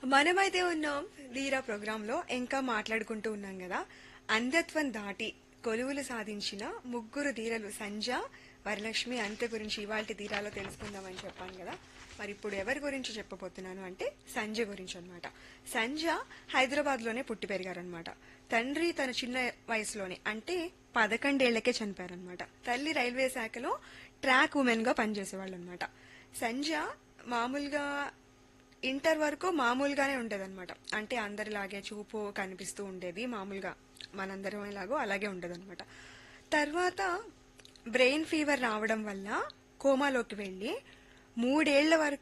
మనమైతే ఉన్నాం ధీరా ప్రోగ్రామ్ లో ఇంకా మాట్లాడుకుంటూ ఉన్నాం కదా అంధత్వం దాటి కొలువులు సాధించిన ముగ్గురు ధీరలు సంజ వరలక్ష్మి అంత్య గురించి ఇవాళ ధీరాలో తెలుసుకుందామని చెప్పాను కదా మరి ఇప్పుడు ఎవరి గురించి చెప్పబోతున్నాను అంటే సంజ గురించి అన్నమాట సంజ హైదరాబాద్ లోనే పుట్టి పెరిగారనమాట తండ్రి తన చిన్న వయసులోనే అంటే పదకొండేళ్లకే చనిపోయారనమాట తల్లి రైల్వే శాఖలో ట్రాక్ ఉమెన్ గా పనిచేసేవాళ్ళు అనమాట సంజ మామూలుగా ఇంటర్ వరకు మామూలుగానే ఉండేదన్నమాట అంటే అందరిలాగే చూపు కనిపిస్తూ ఉండేది మామూలుగా మనందరం ఎలాగో అలాగే ఉండేదన్నమాట తర్వాత బ్రెయిన్ ఫీవర్ రావడం వల్ల కోమాలోకి వెళ్ళి మూడేళ్ల వరకు